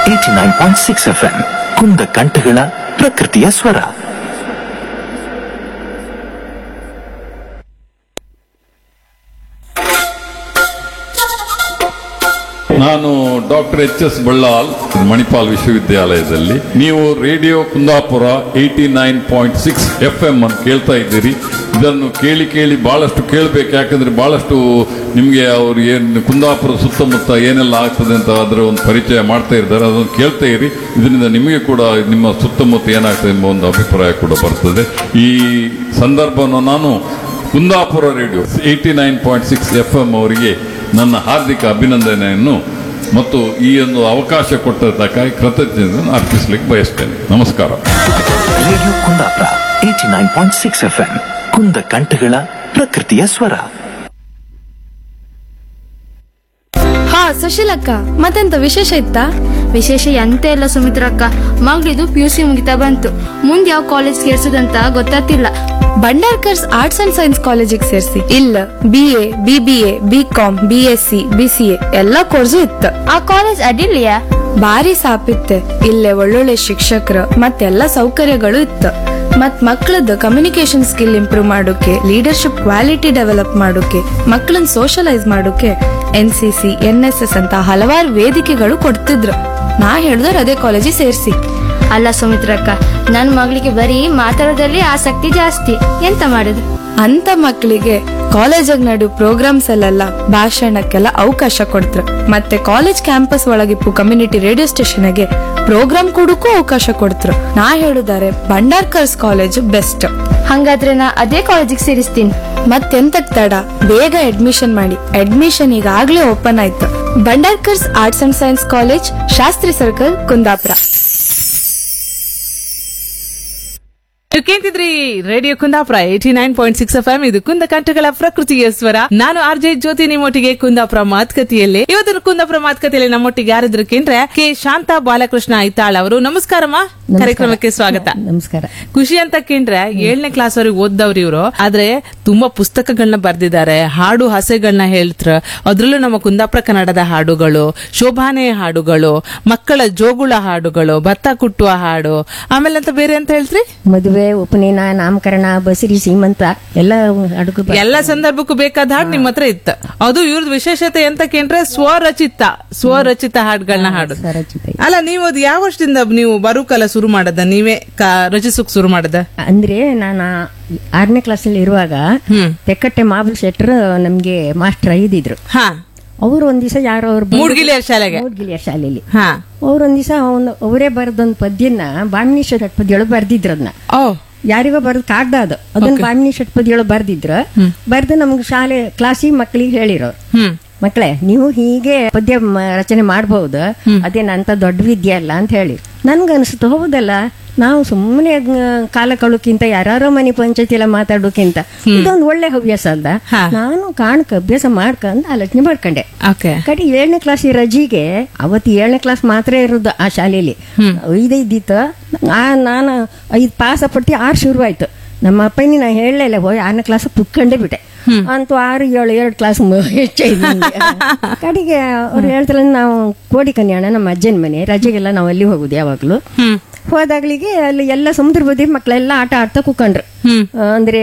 Eighty nine point six F M ಕುಂದ ಕಂಠಗಳ ಪ್ರಕೃತಿಯ ಸ್ವರ ನಾನು doctor H S Ballal Manipal ವಿಶ್ವವಿದ್ಯಾಲಯದಲ್ಲಿ ನೀವು radio Kundapura eighty nine point six F M ಅನ್ನು ಕೇಳ್ತಾ ಇದ್ದೀರಿ ಇದನ್ನು ಕೇಳಿ ಕೇಳಿ ಬಹಳಷ್ಟು ಕೇಳಬೇಕು ಯಾಕಂದ್ರೆ ಬಹಳಷ್ಟು ನಿಮಗೆ ಅವರು ಏನು ಕುಂದಾಪುರ ಸುತ್ತಮುತ್ತ ಏನೆಲ್ಲ ಆಗ್ತದೆ ಅಂತ ಅದರ ಒಂದು ಪರಿಚಯ ಮಾಡ್ತಾ ಇದ್ದಾರೆ ಅದನ್ನು ಕೇಳ್ತಾ ಇರಿ ಇದರಿಂದ ನಿಮಗೆ ಕೂಡ ನಿಮ್ಮ ಸುತ್ತಮುತ್ತ ಏನಾಗ್ತದೆ ಎಂಬ ಒಂದು ಅಭಿಪ್ರಾಯ ಕೂಡ ಬರ್ತದೆ ಈ ಸಂದರ್ಭವನ್ನು ನಾನು Kundapura radio eighty nine point six F M ಅವರಿಗೆ ನನ್ನ ಹಾರ್ದಿಕ ಅಭಿನಂದನೆಯನ್ನು ಮತ್ತು ಈ ಒಂದು ಅವಕಾಶ ಕೊಟ್ಟದ್ದಕ್ಕಾಗಿ ಕೃತಜ್ಞತೆಯನ್ನು ಅರ್ಪಿಸಲಿಕ್ಕೆ ಬಯಸ್ತೇನೆ ನಮಸ್ಕಾರ radio Kundapura eighty nine point six F M ಕುಂದ ಕಂಠಗಳ ಪ್ರಕೃತಿಯ ಸ್ವರ ಹಾ ಸುಶೀಲಕ್ಕ ಮತ್ತೆಂತ ವಿಶೇಷ ಇತ್ತಾ ವಿಶೇಷ ಎಂತ ಇಲ್ಲ ಸುಮಿತ್ರಕ್ಕ ಮಗಳಿದು ಪಿ ಯು ಸಿ ಮುಗಿತಾ ಬಂತು ಮುಂದೆ ಯಾವ ಕಾಲೇಜ್ ಸೇರ್ಸೋದಂತ ಗೊತ್ತಾತಿಲ್ಲ ಬಂಡಾರ್ಕರ್ಸ್ ಆರ್ಟ್ಸ್ ಅಂಡ್ ಸೈನ್ಸ್ ಕಾಲೇಜಿಗೆ ಸೇರ್ಸಿ ಇಲ್ಲ B A B B A B com B S C B C A ಎಲ್ಲಾ ಕೋರ್ಸು ಇತ್ತು ಆ ಕಾಲೇಜ್ ಅಡ್ಡಿಲ್ಯಾ ಭಾರಿ ಸಾಪಿತ್ತೆ ಇಲ್ಲೇ ಒಳ್ಳೊಳ್ಳೆ ಶಿಕ್ಷಕರು ಮತ್ತೆಲ್ಲ ಸೌಕರ್ಯಗಳು ಇತ್ತು ಮತ್ ಮಕ್ಕಳದ್ದು ಕಮ್ಯುನಿಕೇಶನ್ ಸ್ಕಿಲ್ ಇಂಪ್ರೂವ್ ಮಾಡೋಕೆ ಲೀಡರ್ಶಿಪ್ ಕ್ವಾಲಿಟಿ ಡೆವಲಪ್ ಮಾಡೋಕೆ ಮಕ್ಕಳನ್ನ ಸೋಷಲೈಸ್ ಮಾಡೋಕೆ N C C N S S ಅಂತ ಹಲವಾರು ವೇದಿಕೆಗಳು ಕೊಡ್ತಿದ್ರು ನಾ ಹೇಳ್ದವ್ರು ಅದೇ ಕಾಲೇಜಿಗೆ ಸೇರ್ಸಿ ಅಲ್ಲ ಸುಮಿತ್ರಕ್ಕ ನನ್ ಮಗಳಿಗೆ ಬರೀ ಮಾತಾಡೋದ್ರಲ್ಲಿ ಆಸಕ್ತಿ ಜಾಸ್ತಿ ಎಂತ ಮಾಡುದು ಅಂತ ಮಕ್ಕಳಿಗೆ ಕಾಲೇಜಾಗ ನಡು ಪ್ರೋಗ್ರಾಮ್ಸ್ ಅಲ್ಲೆಲ್ಲ ಭಾಷಣಕ್ಕೆಲ್ಲ ಅವಕಾಶ ಕೊಡ್ತ್ರ ಮತ್ತೆ ಕಾಲೇಜ್ ಕ್ಯಾಂಪಸ್ ಒಳಗಿಪ್ಪು ಕಮ್ಯುನಿಟಿ ರೇಡಿಯೋ ಸ್ಟೇಷನ್ಗೆ ಪ್ರೋಗ್ರಾಮ್ ಕೊಡಕ್ಕೂ ಅವಕಾಶ ಕೊಡ್ತ್ರ ನಾ ಹೇಳುದಾರೆ ಭಂಡಾರ್ಕರ್ಸ್ ಕಾಲೇಜ್ ಬೆಸ್ಟ್ ಹಂಗಾದ್ರೆ ನಾ ಅದೇ ಕಾಲೇಜಿಗೆ ಸೇರಿಸ್ತೀನಿ ಮತ್ತೆಂತಕ್ ತಡ ಬೇಗ ಅಡ್ಮಿಷನ್ ಮಾಡಿ ಅಡ್ಮಿಷನ್ ಈಗಾಗ್ಲೇ ಓಪನ್ ಆಯ್ತು Bhandarkars arts and science college Shastri circle Kundapura ನೀವು ಕೇಳ್ತಿದ್ರಿ radio Kundapura eighty nine point six F M ಇದು ಕುಂದ ಕಂಠಗಳ ಪ್ರಕೃತಿಯ ಸ್ವರ ನಾನು ಆರ್ ಜೆ ಜ್ಯೋತಿ ನಿಮ್ಮೊಟ್ಟಿಗೆ ಕುಂದಾಪುರ ಮಾತುಕತೆಯಲ್ಲಿ ಇವತ್ತು ಕುಂದಾಪುರ ಮಾತುಕತೆಯಲ್ಲಿ ನಮ್ಮೊಟ್ಟಿಗೆ ಯಾರಿದ್ರು ಕೇಂದ್ರ ಕೆ ಶಾಂತಾ ಬಾಲಕೃಷ್ಣ ಐತಾಳ್ ಅವರು ನಮಸ್ಕಾರಮ್ಮ ಕಾರ್ಯಕ್ರಮಕ್ಕೆ ಸ್ವಾಗತ ನಮಸ್ಕಾರ ಖುಷಿ ಅಂತ ಕೇಂದ್ರೆ ಏಳನೇ ಕ್ಲಾಸ್ ವರೆಗೆ ಓದ್ದವ್ರು ಇವರು ಆದ್ರೆ ತುಂಬಾ ಪುಸ್ತಕಗಳನ್ನ ಬರ್ದಿದ್ದಾರೆ ಹಾಡು ಹಸೆಗಳನ್ನ ಹೇಳ್ತ್ರ ಅದ್ರಲ್ಲೂ ನಮ್ಮ ಕುಂದಾಪುರ ಕನ್ನಡದ ಹಾಡುಗಳು ಶೋಭಾನೆ ಹಾಡುಗಳು ಮಕ್ಕಳ ಜೋಗುಳ ಹಾಡುಗಳು ಭತ್ತ ಕುಟ್ಟುವ ಹಾಡು ಆಮೇಲೆ ಅಂತ ಬೇರೆ ಅಂತ ಹೇಳ್ತ್ರಿ ಮದುವೆ ಉಪನಯನ ನಾಮಕರಣ ಬಸರಿ ಸೀಮಂತ ಎಲ್ಲ ಅಡುಗೆ ಬ- ಎಲ್ಲ ಸಂದರ್ಭಕ್ಕೂ ಬೇಕಾದ ಹಾಡು ನಿಮ್ಮ ಹತ್ರ ಇತ್ತು ಅದು ಇವ್ರದ್ ವಿಶೇಷತೆ ಅಂತ ಕೇಂದ್ರೆ ಸ್ವರಚಿತ ಸ್ವರಚಿತ ಹಾಡುಗಳನ್ನ ಹಾಡು ಸ್ವರಚಿತ. ಅಲ್ಲ ನೀವು ಅದು ಯಾವ ವರ್ಷದಿಂದ ನೀವು ಬರುಕಲ್ಲ ಶುರು ಮಾಡದ ನೀವೇ ಕ- ರಚಿಸೋಕ್ ಶುರು ಮಾಡದ ಅಂದ್ರೆ ನಾನು ಆರನೇ ಕ್ಲಾಸಲ್ಲಿ ಇರುವಾಗ ಹ್ಮ್. ತೆಕ್ಕಟ್ಟೆ ಮಾಬಲ್ ಶೆಟ್ರ್ ನಮ್ಗೆ ಮಾಸ್ಟರ್ ಇದ್ದಿದ್ರು ಹಾ ಅವ್ರು ಒಂದ್ ದಿವಸ ಯಾರೋ ಅವ್ರು ಮೂಡ್ಗಿಲಿಯರ್ ಶಾಲೆಗೆ ಮೂಡ್ಗಿಲಿಯರ್ ಶಾಲೆಯಲ್ಲಿ ಹಾ ಅವ್ರು ಒಂದ್ ದಿವಸ ಒಂದು ಅವರೇ ಬರೆದೊಂದು ಪದ್ಯನ ಬಾಮಿನಿ ಷಟ್ಪದಿಯೊಳಗೆ ಬರ್ದಿದ್ರು ಅದನ್ನ ಓ ಯಾರಿಗೋ ಬರೆದ್ ಕಾಗ್ದ ಅದು ಅದನ್ನ ಬಾಮಿನಿ ಷಟ್ಪದಿಯೊಳಗೆ ಬರ್ದಿದ್ರು ಬರ್ದು ನಮ್ಗೆ ಶಾಲೆ ಕ್ಲಾಸಿಗೆ ಮಕ್ಕಳಿಗೆ ಹೇಳಿರೋರು ಹ್ಮ್ ಮಕ್ಕಳೇ ನೀವು ಹೀಗೆ ಪದ್ಯ ಮ- ರಚನೆ ಮಾಡಬಹುದು ಅದೇನಂತ ದೊಡ್ಡ ವಿದ್ಯೆ ಅಲ್ಲ ಅಂತ ಹೇಳಿ ನನ್ಗನ್ಸುತ್ತೆ ಹೌದಲ್ಲ ನಾವು ಸುಮ್ಮನೆ ಕಾಲ ಕಳೋಕ್ಕಿಂತ ಯಾರೋ ಮನೆ ಪಂಚಾಯತಿ ಎಲ್ಲ ಮಾತಾಡೋಕ್ಕಿಂತ ಇದೊಂದು ಒಳ್ಳೆ ಹವ್ಯಾಸ ಅಲ್ಲ ಹಾ. ನಾನು ಕಾಣ್ಕ ಅಭ್ಯಾಸ ಮಾಡ್ಕೊಂಡ್ ಆಲೋಚನೆ ಮಾಡ್ಕೊಂಡೆ ಓಕೆ ಕಡೆ ಏಳನೇ ಕ್ಲಾಸ್ ರಜಿಗೆ ಅವತ್ತು ಏಳನೇ ಕ್ಲಾಸ್ ಮಾತ್ರ ಇರೋದು ಆ ಶಾಲೆಯಲ್ಲಿ ಐದೈದಿತ್ತು ಆ ನಾನು ಐದು ಪಾಸ್ ಪಟ್ಟಿ ಆರು ಶುರು ಆಯ್ತು ನಮ್ಮ ಅಪ್ಪನಿ ನಾ ಹೇಳಲಿಲ್ಲ ಹೋಯ್ ಆರನೇ ಕ್ಲಾಸ್ ಪುಕ್ಕಂಡೇ ಬಿಟ್ಟೆ ಅಂತೂ ಆರು ಏಳು ಎರಡು ಕ್ಲಾಸ್ ಹೆಚ್ಚಾಯ್ತು ನಂಗೆ. ಕಡೆಗೆ ಅವ್ರು ಹೇಳ್ತಾರೆ ನಾವು ಕೋಡಿ ಕನ್ಯಾಣ ನಮ್ಮ ಅಜ್ಜನ ಮನೆ ರಜೆಗೆಲ್ಲ ನಾವು ಅಲ್ಲಿ ಹೋಗುದು ಯಾವಾಗ್ಲೂ ಹೋದಾಗ್ಲಿಗೆ ಅಲ್ಲಿ ಎಲ್ಲ ಸಮುದ್ರ ಬದಿ ಮಕ್ಕಳೆಲ್ಲ ಆಟ ಆಡ್ತಾ ಕೂಕೊಂಡ್ರು ಅಂದ್ರೆ